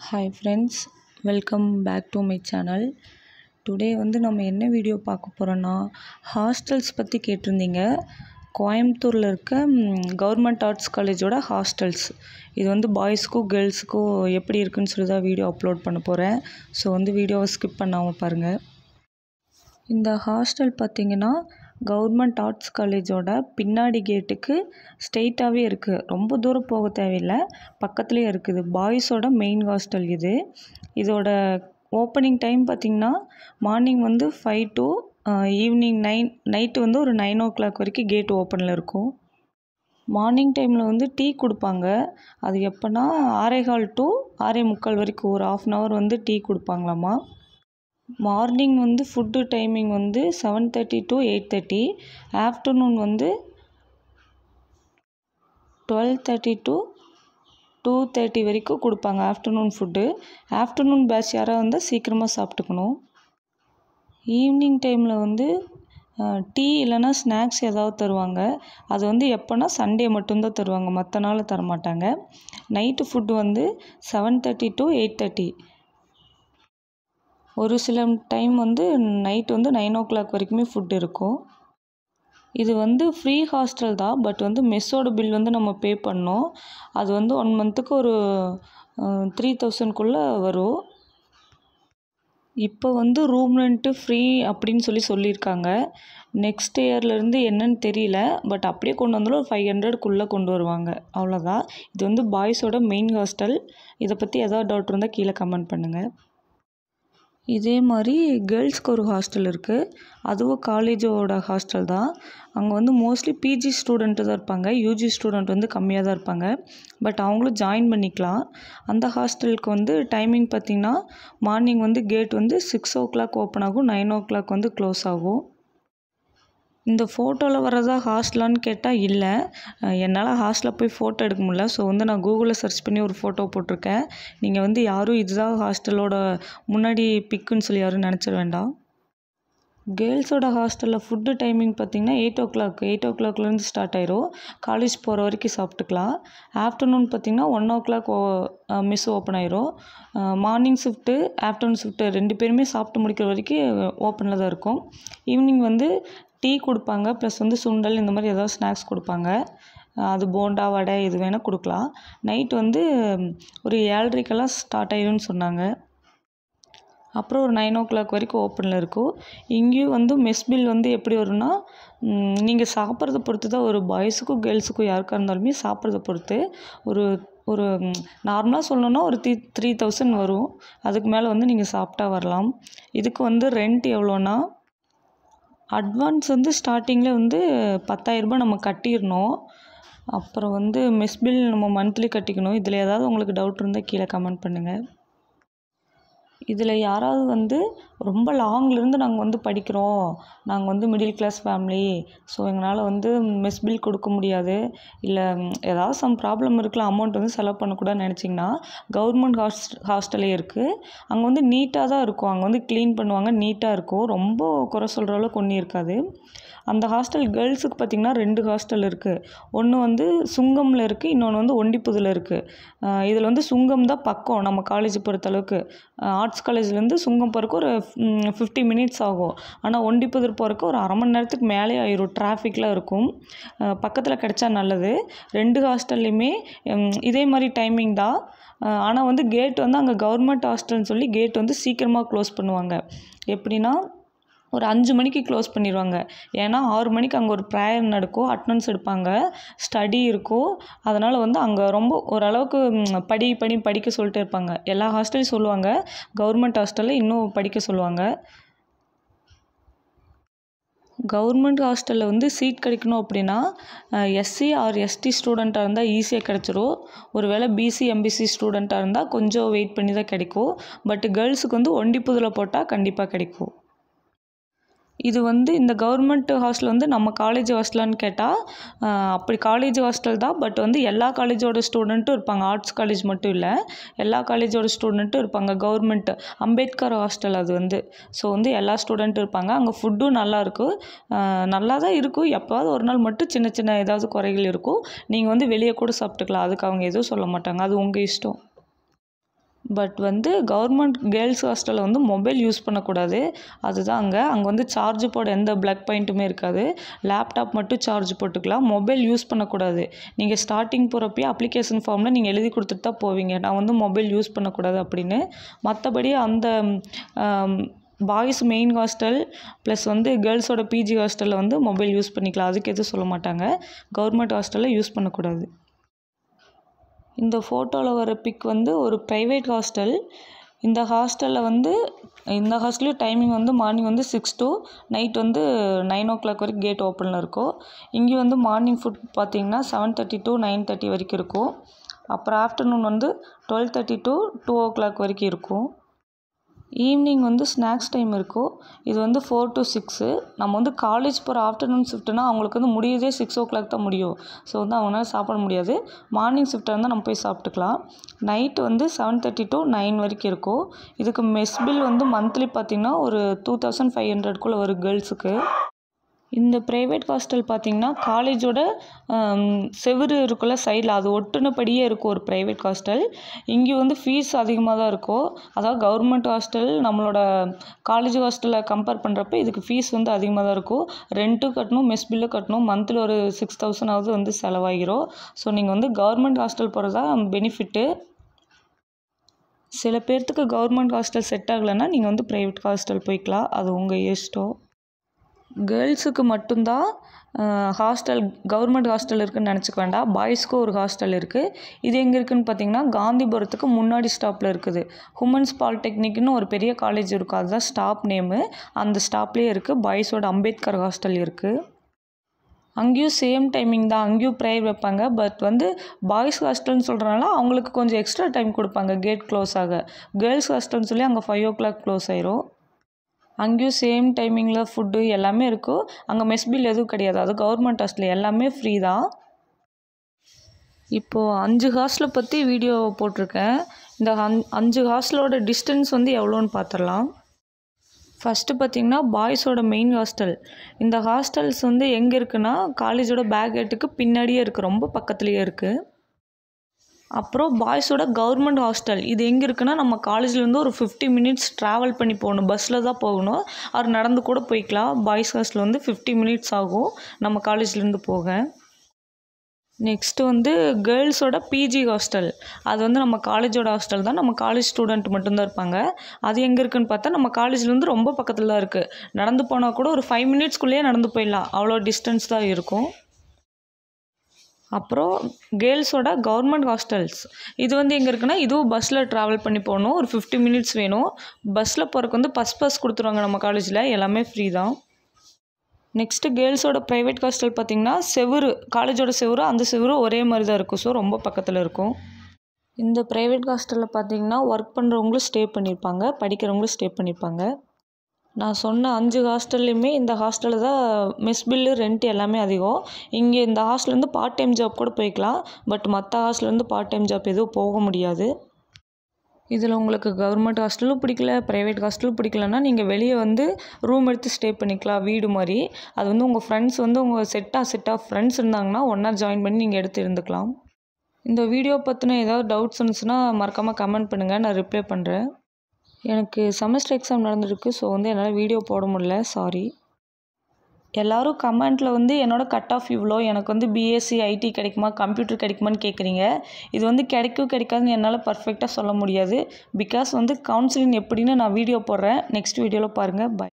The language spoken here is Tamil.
hi friends welcome back to my channel today வந்து நம்ம என்ன வீடியோ பார்க்க போகிறோன்னா ஹாஸ்டல்ஸ் பற்றி கேட்டிருந்தீங்க கோயம்புத்தூரில் இருக்க கவர்மெண்ட் ஆர்ட்ஸ் காலேஜோட ஹாஸ்டல்ஸ் இது வந்து பாய்ஸ்க்கும் கேர்ள்ஸுக்கும் எப்படி இருக்குன்னு சொல்லி தான் வீடியோ அப்லோட் பண்ண போகிறேன் ஸோ வந்து வீடியோவை ஸ்கிப் பண்ணாமல் பாருங்கள் இந்த ஹாஸ்டல் பார்த்திங்கன்னா கவர்மெண்ட் ஆர்ட்ஸ் காலேஜோட பின்னாடி கேட்டுக்கு ஸ்ட்ரெயிட்டாகவே இருக்குது ரொம்ப தூரம் போக தேவையில்லை பக்கத்துலேயே இருக்குது பாய்ஸோட மெயின் ஹாஸ்டல் இது இதோட ஓப்பனிங் டைம் பார்த்திங்கன்னா மார்னிங் வந்து five to evening nine night வந்து ஒரு நைன் ஓ கிளாக் வரைக்கும் கேட் ஓப்பனில் இருக்கும் மார்னிங் டைமில் வந்து டீ கொடுப்பாங்க அது எப்போனா ஆறேகால் டு ஆறே முக்கால் வரைக்கும் ஒரு ஆஃப் அன் ஹவர் வந்து டீ கொடுப்பாங்களாமா மார்னிங் வந்து ஃபுட்டு டைமிங் வந்து seven thirty to eight thirty afternoon வந்து twelve thirty to two thirty வரைக்கும் கொடுப்பாங்க ஆஃப்டர்நூன் ஃபுட்டு ஆஃப்டர்நூன் பேட்ச் யாராக வந்தால் சீக்கிரமாக சாப்பிட்டுக்கணும் ஈவினிங் டைமில் வந்து டீ இல்லைன்னா ஸ்நாக்ஸ் ஏதாவது தருவாங்க அது வந்து எப்போனா சண்டே மட்டும்தான் தருவாங்க மற்ற நாள் தரமாட்டாங்க நைட்டு ஃபுட்டு வந்து seven thirty to eight thirty ஒரு சில டைம் வந்து நைட் வந்து நைன் ஓ கிளாக் வரைக்குமே ஃபுட் இருக்கும் இது வந்து ஃப்ரீ ஹாஸ்டல் தான் பட் வந்து மெஸ்ஸோட பில் வந்து நம்ம பே பண்ணோம் அது வந்து ஒன் மந்த்துக்கு ஒரு த்ரீ தௌசண்ட்குள்ளே வரும் இப்போ வந்து ரூம் ரெண்ட்டு ஃப்ரீ அப்படின்னு சொல்லி சொல்லியிருக்காங்க நெக்ஸ்ட் இயர்லேருந்து என்னன்னு தெரியல பட் அப்படியே கொண்டு வந்தாலும் ஒரு ஃபைவ் ஹண்ட்ரட்குள்ளே கொண்டு வருவாங்க அவ்வளோதான் இது வந்து பாய்ஸோட மெயின் ஹாஸ்டல் இதை பற்றி ஏதாவது டவுட் இருந்தால் கீழே கமெண்ட் பண்ணுங்கள் இதே மாதிரி கேர்ள்ஸ்க்கு ஒரு ஹாஸ்டல் இருக்குது அதுவும் காலேஜோட ஹாஸ்டல் தான் அங்கே வந்து மோஸ்ட்லி பிஜி ஸ்டூடெண்ட்டு தான் இருப்பாங்க யூஜி ஸ்டூடெண்ட் வந்து கம்மியாக தான் இருப்பாங்க பட் அவங்களும் ஜாயின் பண்ணிக்கலாம் அந்த ஹாஸ்டலுக்கு வந்து டைமிங் பார்த்திங்கன்னா மார்னிங் வந்து கேட் வந்து சிக்ஸ் ஓ கிளாக் ஓப்பன் ஆகும் நைன் ஓ கிளாக் வந்து க்ளோஸ் ஆகும் இந்த ஃபோட்டோவில் வர்றதா ஹாஸ்டலான்னு கேட்டால் இல்லை என்னால் ஹாஸ்டலில் போய் ஃபோட்டோ எடுக்க முடியல ஸோ வந்து நான் கூகுளில் சர்ச் பண்ணி ஒரு ஃபோட்டோ போட்டிருக்கேன் நீங்கள் வந்து யாரும் இதுதான் ஹாஸ்டலோட முன்னாடி பிக்குன்னு சொல்லி யாரும் நினச்சிட வேண்டாம் கேர்ள்ஸோட ஹாஸ்டலில் ஃபுட்டு டைமிங் பார்த்திங்கன்னா எயிட் ஓ கிளாக் எயிட் ஓ கிளாக்லேருந்து ஸ்டார்ட் ஆயிரும் காலேஜ் போகிற வரைக்கும் சாப்பிட்டுக்கலாம் ஆஃப்டர்நூன் பார்த்திங்கன்னா one o'clock mess open ஆயிரும் மார்னிங் ஷிஃப்ட்டு ஆஃப்டர்நூன் ஷிஃப்ட்டு ரெண்டு பேருமே சாப்பிட்டு முடிக்கிற வரைக்கும் ஓப்பனில் தான் இருக்கும் ஈவினிங் வந்து டீ கொடுப்பாங்க ப்ளஸ் வந்து சுண்டல் இந்த மாதிரி ஏதாவது ஸ்நாக்ஸ் கொடுப்பாங்க அது போண்டா வடை இது வேணால் கொடுக்கலாம் நைட் வந்து ஒரு ஏழரைக்கெல்லாம் ஸ்டார்ட் ஆயிரும்னு சொன்னாங்க அப்புறம் ஒரு நைன் ஓ கிளாக் வரைக்கும் ஓப்பனில் இருக்கும் இங்கேயும் வந்து மெஸ் பில் வந்து எப்படி வரும்னா நீங்கள் சாப்பிட்றத பொறுத்து தான் ஒரு பாய்ஸுக்கும் கேர்ள்ஸுக்கும் யாருக்காக இருந்தாலுமே சாப்பிட்றத பொறுத்து ஒரு ஒரு நார்மலாக சொல்லணுன்னா ஒரு த்ரீ த்ரீ தௌசண்ட் வரும் அதுக்கு மேலே வந்து நீங்கள் சாப்பிட்டா வரலாம் இதுக்கு வந்து ரெண்ட் எவ்வளோனா அட்வான்ஸ் வந்து ஸ்டார்டிங்கில் வந்து பத்தாயிரரூபா நம்ம கட்டிடணும் அப்புறம் வந்து மெஸ் பில் நம்ம மந்த்லி கட்டிக்கணும் இதில் ஏதாவது உங்களுக்கு டவுட் இருந்தால் கீழே கமெண்ட் பண்ணுங்கள் இதில் யாராவது வந்து ரொம்ப லாங்லேருந்து நாங்கள் வந்து படிக்கிறோம் நாங்கள் வந்து மிடில் கிளாஸ் ஃபேமிலி ஸோ எங்களால் வந்து மெஸ் பில் கொடுக்க முடியாது இல்லை ஏதாவது சம் ப்ராப்ளம் இருக்கலாம் அமௌண்ட் வந்து செலவு பண்ணக்கூடாதுன்னு நினச்சிங்கன்னா கவர்மெண்ட் ஹாஸ்ட் ஹாஸ்டலே இருக்குது அங்கே வந்து நீட்டாக தான் இருக்கும் அங்கே வந்து க்ளீன் பண்ணுவாங்க நீட்டாக இருக்கும் ரொம்ப குறை சொல்கிற அளவுக்கு ஒன்றும் இருக்காது அந்த ஹாஸ்டல் கேர்ள்ஸுக்கு பார்த்திங்கன்னா ரெண்டு ஹாஸ்டல் இருக்குது ஒன்று வந்து சுங்கமில் இருக்குது இன்னொன்று வந்து ஒண்டிப்புதில் இருக்குது இதில் வந்து சுங்கம் தான் பக்கம் நம்ம காலேஜ் பொறுத்தளவுக்கு ஆர்ட்ஸ் காலேஜ்லேருந்து சுங்கம் போகிறக்கு ஒரு ஃபிஃப்டி மினிட்ஸ் ஆகும் ஆனால் ஒண்டிப்புதூர் போகிறக்கு ஒரு அரை மணி நேரத்துக்கு மேலே ஆயிரும் டிராஃபிக்லாம் இருக்கும் பக்கத்தில் கிடச்சா நல்லது ரெண்டு ஹாஸ்டல்லையுமே இதே மாதிரி டைமிங் தான் ஆனால் வந்து கேட் வந்து அங்கே கவர்மெண்ட் ஹாஸ்டல்னு சொல்லி கேட் வந்து சீக்கிரமாக க்ளோஸ் பண்ணுவாங்க எப்படின்னா ஒரு அஞ்சு மணிக்கு க்ளோஸ் பண்ணிடுவாங்க ஏன்னா ஆறு மணிக்கு அங்கே ஒரு ப்ரேயர் நடக்கும் அட்டனன்ஸ் எடுப்பாங்க ஸ்டடி இருக்கும் அதனால் வந்து அங்கே ரொம்ப ஓரளவுக்கு படி படி படிக்க சொல்லிட்டு இருப்பாங்க எல்லா ஹாஸ்டலையும் சொல்லுவாங்க கவர்மெண்ட் ஹாஸ்டலில் இன்னும் படிக்க சொல்லுவாங்க கவர்மெண்ட் ஹாஸ்டலில் வந்து சீட் கிடைக்கணும் அப்படின்னா எஸ்சி ஆர் எஸ்டி ஸ்டூடெண்ட்டாக இருந்தால் ஈஸியாக கிடச்சிரும் ஒரு வேளை பிசி எம்பிசி ஸ்டூடெண்ட்டாக இருந்தால் கொஞ்சம் வெயிட் பண்ணி தான் கிடைக்கும் பட் கேர்ள்ஸுக்கு வந்து ஒண்டிப்புதில் போட்டால் கண்டிப்பாக கிடைக்கும் இது வந்து இந்த கவர்மெண்ட் ஹாஸ்டல் வந்து நம்ம காலேஜ் ஹாஸ்டலான்னு கேட்டால் அப்படி காலேஜ் ஹாஸ்டல் தான் பட் வந்து எல்லா காலேஜோட ஸ்டூடெண்ட்டும் இருப்பாங்க ஆர்ட்ஸ் காலேஜ் மட்டும் இல்லை எல்லா காலேஜோட ஸ்டூடெண்ட்டும் இருப்பாங்க கவர்மெண்ட் அம்பேத்கர் ஹாஸ்டல் அது வந்து ஸோ வந்து எல்லா ஸ்டூடெண்ட்டும் இருப்பாங்க அங்கே ஃபுட்டும் நல்லாயிருக்கும் நல்லா தான் இருக்கும் எப்போவாவது ஒரு நாள் மட்டும் சின்ன சின்ன ஏதாவது குறைகள் இருக்கும் நீங்கள் வந்து வெளியே கூட சாப்பிட்டுக்கலாம் அதுக்கு அவங்க எதுவும் சொல்ல மாட்டாங்க அது உங்கள் இஷ்டம் பட் வந்து கவர்மெண்ட் கேர்ள்ஸ் ஹாஸ்டலில் வந்து மொபைல் யூஸ் பண்ணக்கூடாது அதுதான் அங்கே அங்கே வந்து சார்ஜ் போட எந்த ப்ளக் பாயிண்ட்டுமே இருக்காது லேப்டாப் மட்டும் சார்ஜ் போட்டுக்கலாம் மொபைல் யூஸ் பண்ணக்கூடாது நீங்கள் ஸ்டார்டிங் போகிறப்பயே அப்ளிகேஷன் ஃபார்மில் நீங்கள் எழுதி கொடுத்துட்டு தான் போவீங்க நான் வந்து மொபைல் யூஸ் பண்ணக்கூடாது அப்படின்னு மற்றபடி அந்த பாய்ஸ் மெயின் ஹாஸ்டல் ப்ளஸ் வந்து கேர்ள்ஸோட பிஜி ஹாஸ்டலில் வந்து மொபைல் யூஸ் பண்ணிக்கலாம் அதுக்கு எதுவும் சொல்ல மாட்டாங்க கவர்மெண்ட் ஹாஸ்டலில் யூஸ் பண்ணக்கூடாது இந்த ஃபோட்டோவில் வர பிக் வந்து ஒரு ப்ரைவேட் ஹாஸ்டல் இந்த ஹாஸ்டலில் வந்து இந்த ஹாஸ்டல்லையும் டைமிங் வந்து மார்னிங் வந்து சிக்ஸ் டு நைட் வந்து நைன் ஓ கிளாக் வரைக்கும் கேட் ஓப்பனில் இருக்கும் இங்கே வந்து மார்னிங் ஃபுட் பார்த்தீங்கன்னா seven thirty to nine thirty வரைக்கும் இருக்கும் அப்புறம் ஆஃப்டர்நூன் வந்து twelve thirty to two o'clock வரைக்கும் இருக்கும் ஈவினிங் வந்து ஸ்நாக்ஸ் டைம் இருக்கும் இது வந்து ஃபோர் டு சிக்ஸு நம்ம வந்து காலேஜ் போகிற ஆஃப்டர்நூன் ஷிஃப்ட்னா அவங்களுக்கு வந்து முடியுதே சிக்ஸ் ஓ கிளாக் தான் முடியும் ஸோ வந்து அவங்களால சாப்பிட முடியாது மார்னிங் ஷிஃப்ட்டாக இருந்தால் நம்ம போய் சாப்பிட்டுக்கலாம் நைட்டு வந்து செவன் தேர்ட்டி டு நைன் வரைக்கும் இருக்கும் இதுக்கு மெஸ் பில் வந்து மந்த்லி பார்த்திங்கன்னா ஒரு டூ தௌசண்ட் ஃபைவ் ஹண்ட்ரட்குள்ளே வரும் கேர்ள்ஸுக்கு இந்த ப்ரைவேட் ஹாஸ்டல் பார்த்திங்கன்னா காலேஜோட செவுரு இருக்குல்ல சைடில் அது ஒட்டுனபடியே இருக்கும் ஒரு ப்ரைவேட் ஹாஸ்டல் இங்கே வந்து ஃபீஸ் அதிகமாக தான் இருக்கும் அதாவது கவர்மெண்ட் ஹாஸ்டல் நம்மளோட காலேஜ் ஹாஸ்டலில் கம்பேர் பண்ணுறப்ப இதுக்கு ஃபீஸ் வந்து அதிகமாக தான் இருக்கும் ரெண்ட்டும் கட்டணும் மெஸ் பில்லும் கட்டணும் மந்த்லி ஒரு சிக்ஸ் தௌசண்டாவது வந்து செலவாகிரும் ஸோ நீங்கள் வந்து கவர்மெண்ட் ஹாஸ்டல் போகிறது தான் பெனிஃபிட்டு சில பேர்த்துக்கு கவர்மெண்ட் ஹாஸ்டல் செட் ஆகலைன்னா நீங்கள் வந்து ப்ரைவேட் ஹாஸ்டல் போய்க்கலாம் அது உங்கள் இஷ்டம் கேர்ள்ஸுக்கு மட்டும்தான் ஹாஸ்டல் கவர்மெண்ட் ஹாஸ்டல் இருக்குதுன்னு நினச்சிக்க வேண்டாம் பாய்ஸ்க்கும் ஒரு ஹாஸ்டல் இருக்குது இது எங்கே இருக்குதுன்னு பார்த்தீங்கன்னா காந்திபுரத்துக்கு முன்னாடி ஸ்டாப்பில் இருக்குது ஹுமன்ஸ் பாலிடெக்னிக்னு ஒரு பெரிய காலேஜ் இருக்கும் அதுதான் ஸ்டாப் நேமு அந்த ஸ்டாப்லேயே இருக்குது பாய்ஸோட அம்பேத்கர் ஹாஸ்டல் இருக்குது அங்கேயும் சேம் டைமிங் தான் அங்கேயும் ப்ரேயர் வைப்பாங்க பட் வந்து பாய்ஸ் ஹாஸ்டல்னு சொல்கிறனால அவங்களுக்கு கொஞ்சம் எக்ஸ்ட்ரா டைம் கொடுப்பாங்க கேட் க்ளோஸ் ஆக கேர்ள்ஸ் ஹாஸ்டல்னு சொல்லி அங்கே ஃபைவ் ஓ கிளாக் க்ளோஸ் ஆயிரும் அங்கேயும் சேம் டைமிங்கில் ஃபுட்டு எல்லாமே இருக்கும் அங்கே மெஸ் பில் எதுவும் கிடையாது அது கவர்மெண்ட் ஹாஸ்டல் எல்லாமே ஃப்ரீ தான் இப்போது அஞ்சு ஹாஸ்டலை பற்றி வீடியோ போட்டிருக்கேன் இந்த அஞ் அஞ்சு ஹாஸ்டலோட டிஸ்டன்ஸ் வந்து எவ்வளோன்னு பார்த்துடலாம் ஃபஸ்ட்டு பார்த்திங்கன்னா பாய்ஸோட மெயின் ஹாஸ்டல் இந்த ஹாஸ்டல்ஸ் வந்து எங்கே இருக்குன்னா காலேஜோட பேக் கேட்டுக்கு பின்னாடியே இருக்குது ரொம்ப பக்கத்துலேயே இருக்குது அப்புறம் பாய்ஸோட கவர்மெண்ட் ஹாஸ்டல் இது எங்கே இருக்குன்னா நம்ம காலேஜ்லேருந்து ஒரு ஃபிஃப்டி மினிட்ஸ் ட்ராவல் பண்ணி போகணும் பஸ்ஸில் தான் போகணும் அவர் நடந்து கூட போய்க்கலாம் பாய்ஸ் ஹாஸ்டல் வந்து ஃபிஃப்டி மினிட்ஸ் ஆகும் நம்ம காலேஜ்லேருந்து போக நெக்ஸ்ட்டு வந்து கேர்ள்ஸோட பிஜி ஹாஸ்டல் அது வந்து நம்ம காலேஜோட ஹாஸ்டல் தான் நம்ம காலேஜ் ஸ்டூடெண்ட் மட்டும்தான் இருப்பாங்க அது எங்கே இருக்குன்னு பார்த்தா நம்ம காலேஜ்லேருந்து ரொம்ப பக்கத்தில் தான் இருக்குது நடந்து போனால் கூட ஒரு ஃபைவ் மினிட்ஸ்க்குள்ளேயே நடந்து போயிடலாம் அவ்வளோ டிஸ்டன்ஸ் தான் இருக்கும் அப்புறம் கேர்ள்ஸோட கவர்மெண்ட் ஹாஸ்டல்ஸ் இது வந்து எங்கே இருக்குன்னா இதுவும் பஸ்ஸில் ட்ராவல் பண்ணி போகணும் ஒரு ஃபிஃப்டி மினிட்ஸ் வேணும் பஸ்ஸில் போகிறக்கு வந்து பஸ் பாஸ் கொடுத்துருவாங்க நம்ம காலேஜில் எல்லாமே ஃப்ரீ தான் நெக்ஸ்ட்டு கேர்ள்ஸோட ப்ரைவேட் ஹாஸ்டல் பார்த்திங்கன்னா செவுரு காலேஜோட செவுரு அந்த செவுரு ஒரே மாதிரி தான் இருக்கும் ஸோ ரொம்ப பக்கத்தில் இருக்கும் இந்த ப்ரைவேட் ஹாஸ்டலில் பார்த்தீங்கன்னா ஒர்க் பண்ணுறவங்களும் ஸ்டே பண்ணியிருப்பாங்க படிக்கிறவங்களும் ஸ்டே பண்ணியிருப்பாங்க நான் சொன்ன அஞ்சு ஹாஸ்டல்லையுமே இந்த ஹாஸ்டலில் தான் மெஸ் பில்லு ரெண்ட் எல்லாமே அதிகம் இங்கே இந்த ஹாஸ்டல்லேருந்து பார்ட் டைம் ஜாப் கூட போய்க்கலாம் பட் மற்ற ஹாஸ்டல்லேருந்து பார்ட் டைம் ஜாப் எதுவும் போக முடியாது இதில் உங்களுக்கு கவர்மெண்ட் ஹாஸ்டலும் பிடிக்கல ப்ரைவேட் ஹாஸ்டலும் பிடிக்கலன்னா நீங்கள் வெளியே வந்து ரூம் எடுத்து ஸ்டே பண்ணிக்கலாம் வீடு மாதிரி அது வந்து உங்கள் ஃப்ரெண்ட்ஸ் வந்து உங்கள் செட்டாக செட்டாக ஃப்ரெண்ட்ஸ் இருந்தாங்கன்னா ஒன்றா ஜாயின் பண்ணி நீங்கள் எடுத்து இருந்துக்கலாம் இந்த வீடியோ பற்றின ஏதாவது டவுட்ஸ் இருந்துச்சுன்னா மறக்காமல் கமெண்ட் பண்ணுங்கள் நான் ரிப்ளை பண்ணுறேன் எனக்கு செமஸ்டர் எக்ஸாம் நடந்திருக்கு ஸோ வந்து என்னால் வீடியோ போட முடியல சாரி எல்லோரும் கமெண்ட்டில் வந்து என்னோடய கட் ஆஃப் இவ்வளோ எனக்கு வந்து பிஎஸ்சி ஐடி கிடைக்குமா கம்ப்யூட்டர் கிடைக்குமான்னு கேட்குறீங்க இது வந்து கிடைக்கும் கிடைக்காதுன்னு என்னால் பர்ஃபெக்டாக சொல்ல முடியாது பிகாஸ் வந்து கவுன்சிலிங் எப்படின்னு நான் வீடியோ போடுறேன் நெக்ஸ்ட் வீடியோவில் பாருங்கள் பை